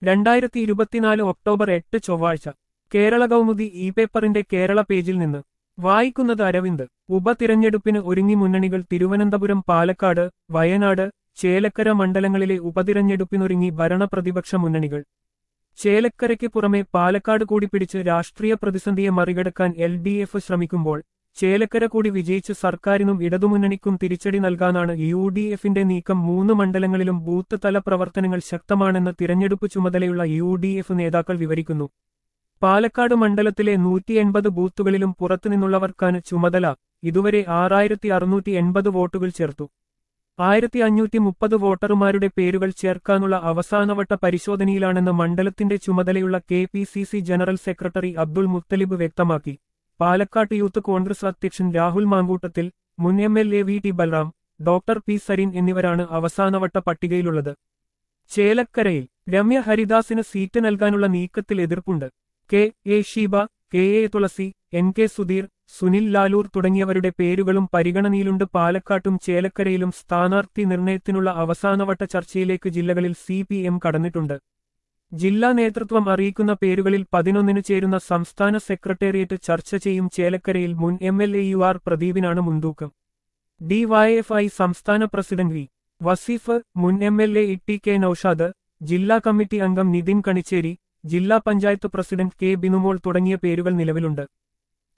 രണ്ടായിരത്തി ഇരുപത്തിനാല് ഒക്ടോബർ എട്ട് ചൊവ്വാഴ്ച കേരള കൗമുദി ഇ പേപ്പറിന്റെ കേരള പേജിൽ നിന്ന് വായിക്കുന്നത് അരവിന്ദ് ഉപതിരഞ്ഞെടുപ്പിന് ഒരുങ്ങി മുന്നണികൾ തിരുവനന്തപുരം പാലക്കാട് വയനാട് ചേലക്കര മണ്ഡലങ്ങളിലെ ഉപതിരഞ്ഞെടുപ്പിനൊരുങ്ങി ഭരണപ്രതിപക്ഷ മുന്നണികൾ ചേലക്കരയ്ക്ക് പുറമെ പാലക്കാട് കൂടി പിടിച്ച് രാഷ്ട്രീയ പ്രതിസന്ധിയെ മറികടക്കാൻ എൽ ഡി എഫ് ശ്രമിക്കുമ്പോൾ ചേലക്കര കൂടി വിജയിച്ച് സർക്കാരിനും ഇടതുമുന്നണിക്കും തിരിച്ചടി നൽകാനാണ് യു ഡി എഫിന്റെ നീക്കം മൂന്ന് മണ്ഡലങ്ങളിലും ബൂത്ത് തല പ്രവർത്തനങ്ങൾ ശക്തമാണെന്ന് തിരഞ്ഞെടുപ്പ് ചുമതലയുള്ള യു ഡി എഫ് നേതാക്കൾ വിവരിക്കുന്നു പാലക്കാട് മണ്ഡലത്തിലെ നൂറ്റി എൺപത് ബൂത്തുകളിലും പുറത്തുനിന്നുള്ളവർക്കാണ് ചുമതല ഇതുവരെ ആറായിരത്തി അറുന്നൂറ്റി എൺപത് വോട്ടുകൾ ചേർത്തു ആയിരത്തി അഞ്ഞൂറ്റി മുപ്പത് വോട്ടർമാരുടെ പേരുകൾ ചേർക്കാനുള്ള അവസാനവട്ട പരിശോധനയിലാണെന്ന് മണ്ഡലത്തിന്റെ ചുമതലയുള്ള K P C C general secretary Abdul Muthalib വ്യക്തമാക്കി പാലക്കാട്ട് യൂത്ത് കോൺഗ്രസ് അധ്യക്ഷൻ രാഹുൽ മാങ്കൂട്ടത്തിൽ മുൻ M L A V T Balram doctor P Sarin എന്നിവരാണ് അവസാനവട്ട പട്ടികയിലുള്ളത് ചേലക്കരയിൽ രമ്യ ഹരിദാസിന് സീറ്റ് നൽകാനുള്ള നീക്കത്തിൽ എതിർപ്പുണ്ട് K A Sheeba K A Thulasi N K Sudheer Sunil Lalur തുടങ്ങിയവരുടെ പേരുകളും പരിഗണനയിലുണ്ട് പാലക്കാട്ടും ചേലക്കരയിലും സ്ഥാനാർത്ഥി നിർണയത്തിനുള്ള അവസാനവട്ട ചർച്ചയിലേക്ക് ജില്ലകളിൽ സി പി എം കടന്നിട്ടുണ്ട് ജില്ലാ നേതൃത്വം അറിയിക്കുന്ന പേരുകളിൽ പതിനൊന്നിന് ചേരുന്ന സംസ്ഥാന സെക്രട്ടേറിയറ്റ് ചർച്ച ചെയ്യും ചേലക്കരയിൽ മുൻ M L A U R പ്രദീപിനാണ് മുൻതൂക്കം ഡിവൈഎഫ്ഐ സംസ്ഥാന പ്രസിഡന്റ് വി വസീഫ് മുൻ M L A E K Noushad ജില്ലാ കമ്മിറ്റി അംഗം നിതിൻ കണിച്ചേരി ജില്ലാ പഞ്ചായത്ത് പ്രസിഡന്റ് കെ ബിനുമോൾ തുടങ്ങിയ പേരുകൾ നിലവിലുണ്ട്